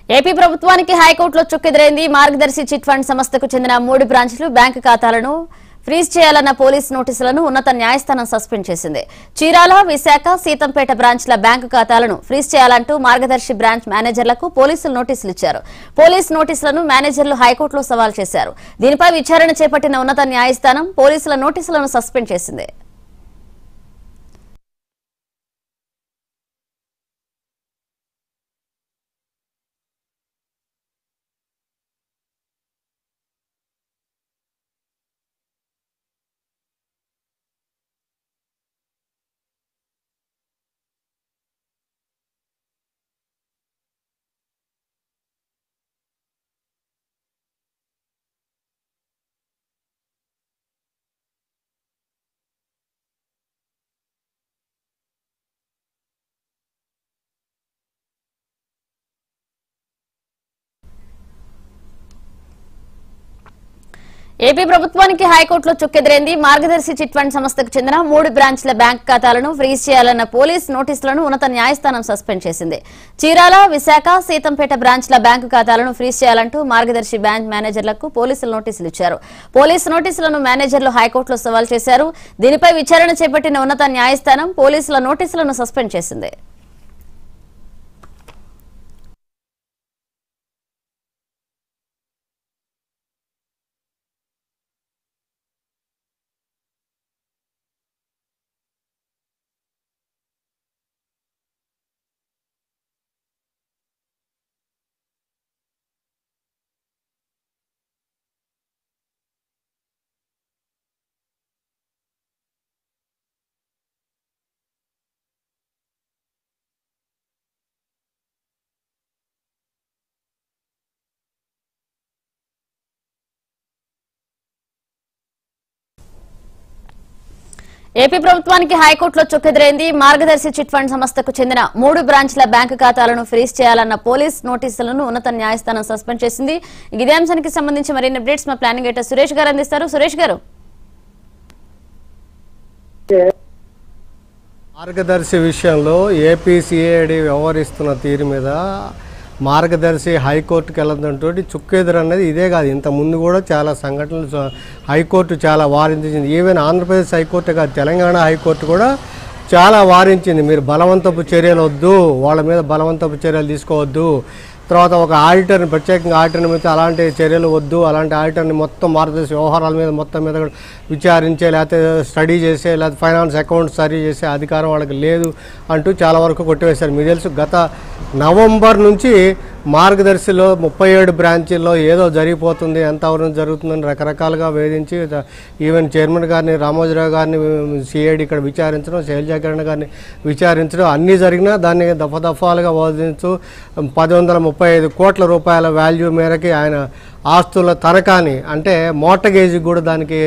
AP ప్రభుత్వానికి హైకోర్టులో చుక్కెదురైంది మార్గదర్శి చిట్ ఫండ్ సంస్థకు చెందిన మూడు బ్రాంచ్లు బ్యాంకు ఖాతాలను ఫ్రీజ్ చేయాలన్న పోలీస్ నోటీసులను ఉన్నత న్యాయస్థానం సస్పెండ్ చేసింది చీరాల విశాఖ సీతంపేట బ్రాంచ్ల బ్యాంకు ఖాతాలను ఫ్రీజ్ చేయాలంటూ మార్గదర్శి బ్రాంచ్ మేనేజర్లకు పోలీసులు నోటీసులు ఇచ్చారు పోలీస్ నోటీసులను మేనేజర్లు హైకోర్టులో సవాల్ చేశారు దీనిపై విచారణ చేపట్టిన ఉన్నత న్యాయస్థానం పోలీసుల నోటీసులను సస్పెండ్ చేసింది ఏపీ ప్రభుత్వానికి హైకోర్టులో చుక్కెదురైంది మార్గదర్శి చిట్ ఫండ్ సంస్థకు చెందిన మూడు బ్రాంచ్ల బ్యాంక్ ఖాతాలను ఫ్రీజ్ చేయాలన్న పోలీస్ నోటీసులను ఉన్నత న్యాయస్థానం సస్పెండ్ చేసింది చీరాల విశాఖ సీతంపేట బ్రాంచ్ల బ్యాంకు ఖాతాలను ఫ్రీజ్ చేయాలంటూ మార్గదర్శి బ్యాంక్ మేనేజర్లకు పోలీసులు నోటీసులు ఇచ్చారు పోలీసు నోటీసులను మేనేజర్లు హైకోర్టులో సవాల్ చేశారు దీనిపై విచారణ చేపట్టిన ఉన్నత న్యాయస్థానం పోలీసుల నోటీసులను సస్పెండ్ చేసింది ఏపీ ప్రభుత్వానికి హైకోర్టులో చుక్కెదురైంది మార్గదర్శి చిట్ ఫండ్ సంస్థకు చెందిన మూడు బ్రాంచ్ల బ్యాంకు ఖాతాలను ఫ్రీజ్ చేయాలన్న పోలీస్ నోటీసులను ఉన్నత న్యాయస్థానం సస్పెండ్ చేసింది ఇదే అంశానికి సంబంధించి మరిన్ని అప్డేట్స్ మా ప్లానింగ్ ఎడిటర్ సురేష్ గారు అందిస్తారు సురేష్ గారు మార్గదర్శి విషయంలో ఏపీసీఏడి వ్యవహరిస్తున్న తీరు మీద మార్గదర్శి హైకోర్టుకి వెళ్ళడంతో చుక్కెదురు అనేది ఇదే కాదు ఇంత ముందు కూడా చాలా సంఘటనలు చ- హైకోర్టు చాలా వారించింది ఈవెన్ ఆంధ్రప్రదేశ్ హైకోర్టు కాదు తెలంగాణ హైకోర్టు కూడా చాలా వారించింది మీరు బలవంతపు చర్యలు వద్దు వాళ్ళ మీద బలవంతపు చర్యలు తీసుకోవద్దు తర్వాత ఒక ఆడిటర్ని ప్రత్యేకంగా ఆడిటర్ని మీద అలాంటి చర్యలు వద్దు అలాంటి ఆడిటర్ని మొత్తం భారతదేశ వ్యవహారాల మీద మొత్తం మీద కూడా విచారించే లేకపోతే స్టడీ చేసే లేకపోతే ఫైనాన్స్ అకౌంట్ సరి చేసే అధికారం వాళ్ళకి లేదు అంటూ చాలా వరకు కొట్టివేశారు మీకు తెలుసు గత నవంబర్ నుంచి మార్గదర్శిలో ముప్పై ఏడు బ్రాంచీల్లో ఏదో జరిగిపోతుంది ఎంత అవరం జరుగుతుందని రకరకాలుగా వేధించి ద- ఈవెన్ చైర్మన్ గారిని రామోజీరావు గారిని సిఐడి ఇక్కడ విచారించడం శైలజా కిరణ్ గారిని విచారించడం అన్నీ జరిగినా దాన్ని దఫదఫాలుగా వాదించు పది వందల ముప్పై ఐదు కోట్ల రూపాయల వాల్యూ మేరకి ఆయన ఆస్తుల తనఖాని అంటే మోటగేజ్కి కూడా దానికి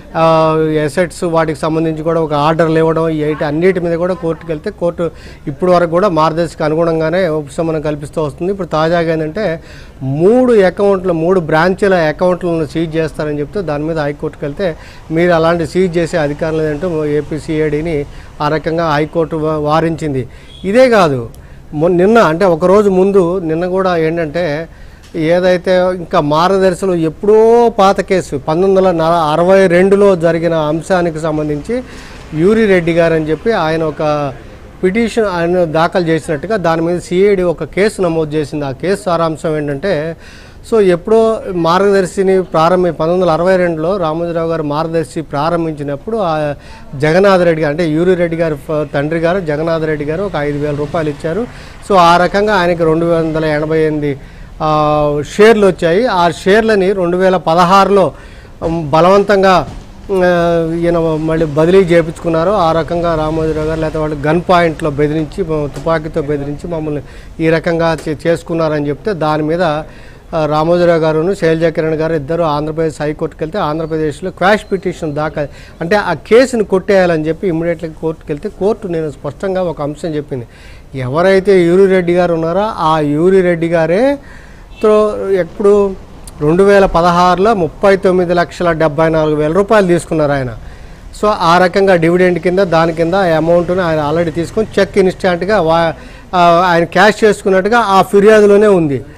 ఎసెట్స్ వాటికి సంబంధించి కూడా ఒక ఆర్డర్లు ఇవ్వడం ఎయిట్ అన్నిటి మీద కూడా కోర్టుకు వెళ్తే కోర్టు ఇప్పుడు వరకు కూడా మార్గదర్శికి అనుగుణంగానే ఉపశమనం కల్పిస్తూ వస్తుంది ఇప్పుడు తాజాగా ఏంటంటే మూడు అకౌంట్లు మూడు బ్రాంచీల అకౌంట్లను సీజ్ చేస్తారని చెప్తే దాని మీద హైకోర్టుకు వెళ్తే మీరు అలాంటి సీజ్ చేసే అధికారం లేదంటూ ఏపీసీఐడిని ఆ రకంగా హైకోర్టు వా- వారించింది ఇదే కాదు మొ- నిన్న అంటే ఒక రోజు ముందు నిన్న కూడా ఏంటంటే ఏదైతే ఇంకా మార్గదర్శిలో ఎప్పుడో పాత కేసు పంతొమ్మిది వందల నల- అరవై రెండులో జరిగిన అంశానికి సంబంధించి యూరి రెడ్డి గారు అని చెప్పి ఆయన ఒక పిటిషన్ ఆయన దాఖలు చేసినట్టుగా దాని మీద సిఐడి ఒక కేసు నమోదు చేసింది ఆ కేసు సారాంశం ఏంటంటే సో ఎప్పుడో మార్గదర్శిని ప్రారంభి పంతొమ్మిది వందల అరవై రెండులో రామోజీరావు గారు మార్గదర్శి ప్రారంభించినప్పుడు ఆ జగన్నాథ్ రెడ్డి గారు అంటే యూరి రెడ్డి గారు ఫ- తండ్రి గారు జగన్నాథ్ రెడ్డి గారు ఒక ఐదు వేల రూపాయలు ఇచ్చారు సో ఆ రకంగా ఆయనకి రెండు వందల ఎనభై ఎనిమిది ఆ, షేర్లు వచ్చాయి ఆ షేర్లని రెండు వేల పదహారులో ఉమ్, బలవంతంగా ఆ, ఈయన మళ్ళీ బదిలీ చేయించుకున్నారు ఆ రకంగా రామోజీరావు గారు లేకపోతే వాళ్ళు గన్ పాయింట్లో బెదిరించి మ- తుపాకీతో బెదిరించి మమ్మల్ని ఈ రకంగా చే- చేసుకున్నారని చెప్తే దాని మీద ఆ, రామోజీరావు గారును శైలజా కిరణ్ గారు ఇద్దరు ఆంధ్రప్రదేశ్ హైకోర్టుకి వెళ్తే ఆంధ్రప్రదేశ్లో క్వాష్ పిటిషన్ దాఖలు అంటే ఆ కేసును కొట్టేయాలని చెప్పి ఇమ్మీడియట్గా కోర్టుకి వెళ్తే కోర్టు నేను స్పష్టంగా ఒక అంశం చెప్పింది ఎవరైతే యూరి రెడ్డి గారు ఉన్నారో ఆ యూరి రెడ్డి గారే తో ఎప్పుడు రెండు వేల పదహారులో ముప్పై తొమ్మిది లక్షల డెబ్బై నాలుగు వేల రూపాయలు తీసుకున్నారు ఆయన సో ఆ రకంగా డివిడెండ్ కింద దాని కింద ఆ అమౌంట్ని ఆయన ఆల్రెడీ తీసుకొని చెక్ ఇన్స్టాంట్గా వా ఆ, ఆయన క్యాష్ చేసుకున్నట్టుగా ఆ ఫిర్యాదులోనే ఉంది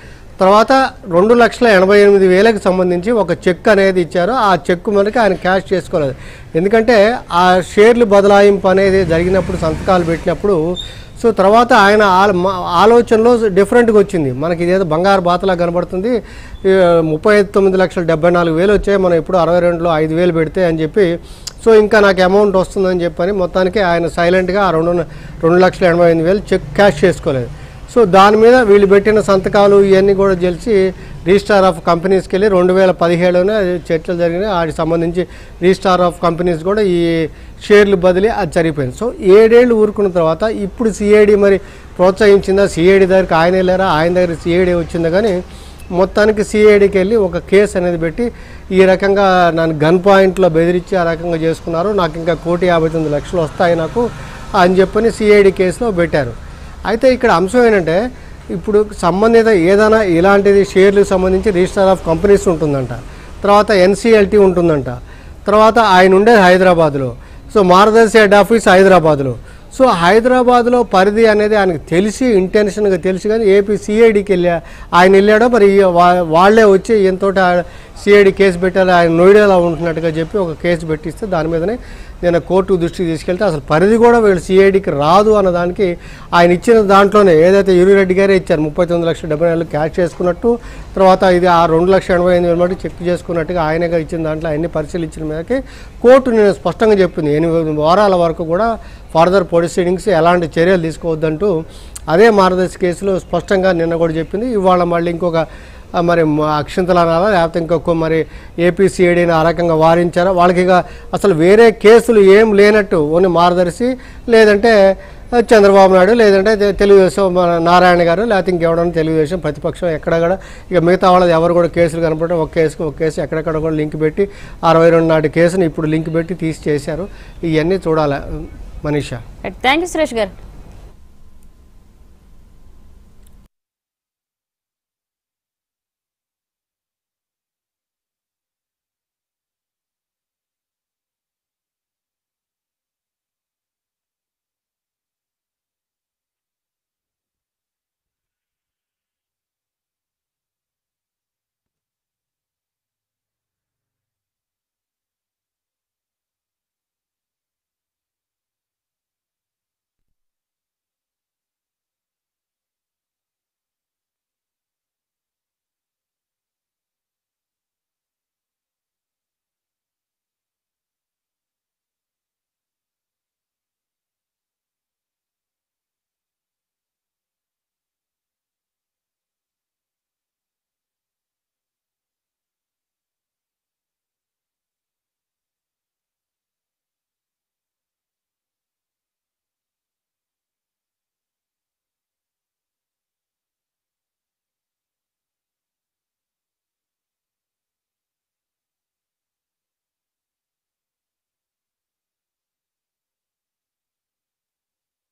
తర్వాత రెండు లక్షల ఎనభై ఎనిమిది వేలకు సంబంధించి ఒక చెక్ అనేది ఇచ్చారు ఆ చెక్ మనకి ఆయన క్యాష్ చేసుకోలేదు ఎందుకంటే ఆ షేర్లు బదలాయింపు అనేది జరిగినప్పుడు సంతకాలు పెట్టినప్పుడు సో తర్వాత ఆయన ఆల- మా- ఆలోచనలో డిఫరెంట్గా వచ్చింది మనకి ఇదేదో బంగారు బాతలా కనబడుతుంది ఈ ముప్పై ఐదు తొమ్మిది లక్షల డెబ్బై నాలుగు వేలు వచ్చాయి మనం ఇప్పుడు అరవై రెండులో ఐదు వేలు పెడితే అని చెప్పి సో ఇంకా నాకు అమౌంట్ వస్తుందని చెప్పని మొత్తానికి ఆయన సైలెంట్గా ఆ రెండు రెండు లక్షల ఎనభై ఎనిమిది వేలు చెక్ క్యాష్ చేసుకోలేదు సో దాని మీద వీళ్ళు పెట్టిన సంతకాలు ఇవన్నీ కూడా తెలిసి రిజిస్టార్ ఆఫ్ కంపెనీస్కి వెళ్ళి రెండు వేల పదిహేడులోనే చర్చలు జరిగినాయి వాటికి సంబంధించి రిజిస్టార్ ఆఫ్ కంపెనీస్ కూడా ఈ షేర్లు బదిలీ అది జరిగిపోయింది సో ఏడేళ్ళు ఊరుకున్న తర్వాత ఇప్పుడు సిఐడి మరి ప్రోత్సహించిందా సిఐడి దగ్గరికి ఆయన వెళ్ళారా ఆయన దగ్గర సిఐడి వచ్చిందా కానీ మొత్తానికి సిఐడికి వెళ్ళి ఒక కేసు అనేది పెట్టి ఈ రకంగా నన్ను గన్ పాయింట్లో బెదిరించి ఆ రకంగా చేసుకున్నారు నాకు ఇంకా కోటి యాభై తొమ్మిది లక్షలు వస్తాయి నాకు అని చెప్పని సిఐడి కేసులో పెట్టారు అయితే ఇక్కడ అంశం ఏంటంటే ఇప్పుడు సంబంధిత ఏదైనా ఇలాంటిది షేర్లకు సంబంధించి రిజిస్టర్ ఆఫ్ కంపెనీస్ ఉంటుందంట తర్వాత ఎన్సిఎల్టీ ఉంటుందంట తర్వాత ఆయన ఉండేది హైదరాబాద్లో సో మార్గదర్శి హెడ్ ఆఫీస్ హైదరాబాద్లో సో హైదరాబాద్లో పరిధి అనేది ఆయనకు తెలిసి ఇంటెన్షన్గా తెలిసి కానీ ఏపీ సిఐడికి వెళ్ళా ఆయన వెళ్ళాడో మరి వా- వాళ్ళే వచ్చి ఎంతో సిఐడి కేసు పెట్టారు ఆయన నోయిడాలో ఉంటున్నట్టుగా చెప్పి ఒక కేసు పెట్టిస్తే దాని మీదనే నేను కోర్టు దృష్టికి తీసుకెళ్తే అసలు పరిధి కూడా వీళ్ళు సిఐడికి రాదు అన్న దానికి ఆయన ఇచ్చిన దాంట్లోనే ఏదైతే యూరిరెడ్డి గారే ఇచ్చారు ముప్పై తొమ్మిది లక్షల డెబ్బై నాలుగు క్యాష్ చేసుకున్నట్టు తర్వాత ఇది ఆ రెండు లక్షల ఎనభై ఎనిమిది వేల మటుకు చెక్ చేసుకున్నట్టుగా ఆయనగా ఇచ్చిన దాంట్లో అన్ని పరిశీలించిన మీదకి కోర్టు నేను స్పష్టంగా చెప్పింది ఎనిమిది వారాల వరకు కూడా ఫర్దర్ ప్రొసీడింగ్స్ ఎలాంటి చర్యలు తీసుకోవద్దంటూ అదే మార్గదర్శి కేసులో స్పష్టంగా నిన్న కూడా చెప్పింది ఇవాళ మళ్ళీ ఇంకొక ఆ, మరి మ- అక్షింతలు అనాలా లేకపోతే ఇంకొక మరి ఏపీసీఐడిని ఆ రకంగా వారించారా వాళ్ళకి ఇక అసలు వేరే కేసులు ఏం లేనట్టు ఓన్లీ మార్గదర్శి లేదంటే ఆ, చంద్రబాబు నాయుడు లేదంటే తె- తెలుగుదేశం మన నారాయణ గారు లేకపోతే ఇంకెవడన్నా తెలుగుదేశం ప్రతిపక్షం ఎక్కడ కూడా ఇక మిగతా వాళ్ళది ఎవరు కూడా కేసులు కనపడటం ఒక కేసుకు ఒక కేసు ఎక్కడెక్కడ కూడా లింక్ పెట్టి అరవై రెండు నాటి కేసుని ఇప్పుడు లింక్ పెట్టి తీసి చేశారు ఇవన్నీ చూడాలి మనీషా థ్యాంక్ యూ సురేష్ గారు